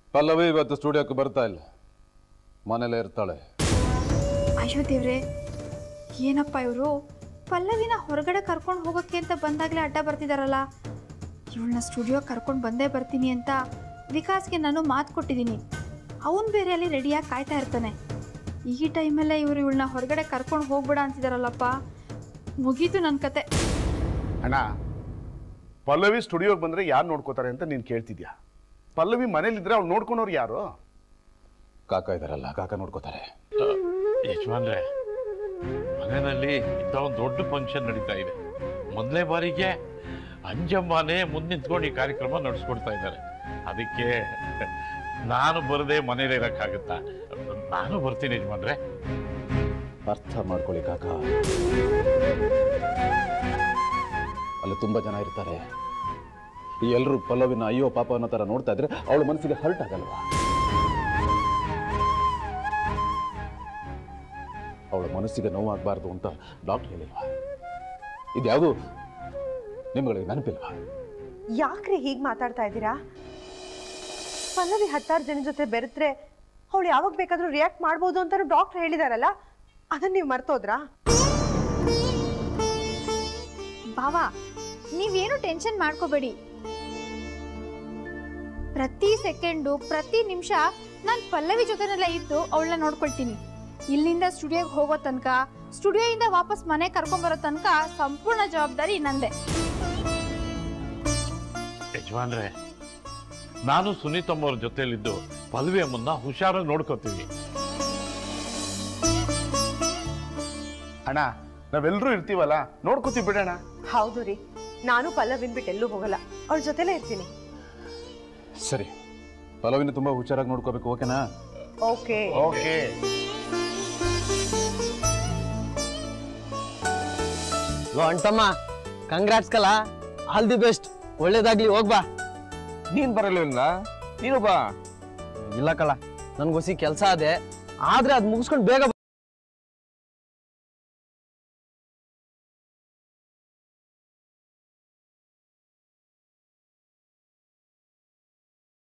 ಪಲ್ಲವಿ ಇವತ್ತು ಸ್ಟುಡಿಯೋಕ್ಕೆ ಬರ್ತಾ ಇಲ್ಲ ಮನೇಲೇ ಇರ್ತಾಳೆ ಅಯ್ಯೋ ದೇವ್ರೆ ಏನಪ್ಪ ಇವರು ಪಲ್ಲವಿನ ಹೊರಗಡೆ ಕರ್ಕೊಂಡು ಹೋಗೋಕ್ಕೆ ಅಂತ ಬಂದಾಗಲೇ ಅಡ್ಡ ಬರ್ತಿದಾರಲ್ಲ ಇವಳನ್ನ ಸ್ಟುಡಿಯೋ ಕರ್ಕೊಂಡು ಬಂದೇ ಬರ್ತೀನಿ ಅಂತ ವಿಕಾಸ್ಗೆ ನಾನು ಮಾತು ಕೊಟ್ಟಿದ್ದೀನಿ ಅವನು ಬೇರೆ ಅಲ್ಲಿ ರೆಡಿಯಾಗಿ ಕಾಯ್ತಾ ಇರ್ತಾನೆ ಈ ಟೈಮಲ್ಲೇ ಇವರು ಇವಳನ್ನ ಹೊರಗಡೆ ಕರ್ಕೊಂಡು ಹೋಗ್ಬೇಡ ಅಂತಿದಾರಲ್ಲಪ್ಪ ಮುಗೀತು ನನ್ನ ಕತೆ ಅಣ್ಣ ಪಲ್ಲವಿ ಸ್ಟುಡಿಯೋಗೆ ಬಂದ್ರೆ ಯಾರು ನೋಡ್ಕೋತಾರೆ ಅಂತ ನೀನು ಕೇಳ್ತಿದ್ಯಾ ಪಲ್ಲವಿ ಮನೇಲಿದ್ರೆ ಅವ್ಳು ನೋಡ್ಕೊಳೋರು ಯಾರು ಕಾಕ ಇದಾರಲ್ಲ ಕಾಕ ನೋಡ್ಕೋತಾರೆ ಯಜಮಾನ್ರೆ ಮನೆಯಲ್ಲಿ ಇಂಥ ಒಂದು ದೊಡ್ಡ ಫಂಕ್ಷನ್ ನಡೀತಾ ಇದೆ ಮೊದಲನೇ ಬಾರಿಗೆ ಅಂಜಮ್ಮನೇ ಮುಂದೆ ನಿಂತ್ಕೊಂಡು ಈ ಕಾರ್ಯಕ್ರಮ ನಡೆಸ್ಕೊಡ್ತಾ ಇದ್ದಾರೆ ಅದಕ್ಕೆ ನಾನು ಬರದೆ ಮನೇಲಿ ಇರೋಕ್ಕಾಗತ್ತಾ ನಾನು ಬರ್ತೀನಿ ಯಜಮಾನ್ರೆ ಅರ್ಥ ಮಾಡ್ಕೊಳ್ಳಿ ಕಾಕ ಅಲ್ಲಿ ತುಂಬಾ ಜನ ಇರ್ತಾರೆ ಈ ಎಲ್ಲರೂ ಪಲ್ಲವಿನ ಅಯ್ಯೋ ಪಾಪ ಅನ್ನೋ ಥರ ನೋಡ್ತಾ ಇದ್ರೆ ಅವಳ ಮನಸ್ಸಿಗೆ ಹರ್ಟ್ ಆಗಲ್ವಾ ಅವಳ ಮನಸ್ಸಿಗೆ ನೋವಾಗಬಾರ್ದು ಅಂತ ಡಾಕ್ಟರ್ ಹೇಳಿಲ್ವಾ ಇದ್ಯಾವುದು ನಿಮ್ಗಳಿಗೆ ನೆನಪಿಲ್ವಾ ಯಾಕ್ರಿ ಹೀಗೆ ಮಾತಾಡ್ತಾ ಇದ್ದೀರಾ ಪಲ್ಲವಿ ಹತ್ತಾರು ಜನ ಜೊತೆ ಬೆರೆತ್ರೆ ಅವಳು ಯಾವಾಗ ಬೇಕಾದ್ರೂ ರಿಯಾಕ್ಟ್ ಮಾಡ್ಬೋದು ಅಂತಾನು ಡಾಕ್ಟರ್ ಹೇಳಿದಾರಲ್ಲ ಅದನ್ನ ನೀವು ಮರ್ತೋದ್ರಾ ಬಾವಾ ನೀವೇನು ಟೆನ್ಷನ್ ಮಾಡ್ಕೋಬೇಡಿ ಪ್ರತಿ ಸೆಕೆಂಡು ಪ್ರತಿ ನಿಮಿಷ ನಾನು ಪಲ್ಲವಿ ಜೊತೆನೆಲ್ಲ ಇದ್ದು ಅವಳನ್ನ ನೋಡ್ಕೊಳ್ತೀನಿ ಇಲ್ಲಿಂದ ಸ್ಟುಡಿಯೋಗೆ ಹೋಗೋ ತನಕ ಸ್ಟುಡಿಯೋಯಿಂದ ವಾಪಸ್ ಮನೆ ಕರ್ಕೊಂಬರೋ ತನಕ ಸಂಪೂರ್ಣ ಜವಾಬ್ದಾರಿ ನಂದೆ ಯಜಮಾನ್ರೆ ನಾನು ಸುನೀತಮ್ಮ ಅವ್ರ ಜೊತೆಲಿದ್ದು ಪಲ್ವಿ ಅಮ್ಮನ್ನ ಹುಷಾರಾಗಿ ನೋಡ್ಕೋತೀವಿ ಅಣ್ಣ ನಾವೆಲ್ಲರೂ ಇರ್ತೀವಲ್ಲ ನೋಡ್ಕೋತೀವಿ ಬಿಡೋಣ ಹೌದು ರೀ ನಾನು ಪಲ್ಲವಿನ್ ಬಿಟ್ಟು ಎಲ್ಲೂ ಹೋಗಲ್ಲ ಅವಳ ಜೊತೆಲೇ ಇರ್ತೀನಿ ಸರಿ ಪಲ್ಲವಿನ ತುಂಬಾ ಹುಷಾರಾಗಿ ನೋಡ್ಕೋಬೇಕು ಓಕೆನಾ ಓಕೆ ಓಕೆ ಲೋ ಅಂಟಮ್ಮ ಕಂಗ್ರಾಟ್ಸ್ ಕಲ ಆಲ್ ದಿ ಬೆಸ್ಟ್ ಒಳ್ಳೇದಾಗ್ಲಿ ಹೋಗ್ಬಾ ನೀನ್ ಬರಲಿಲ್ಲ ನೀನು ಬಾ ಇಲ್ಲ ಕಲ ನನ್ಗೋಸಿ ಕೆಲಸ ಅದೇ ಆದ್ರೆ ಅದ್ ಮುಗಿಸ್ಕೊಂಡು ಬೇಗ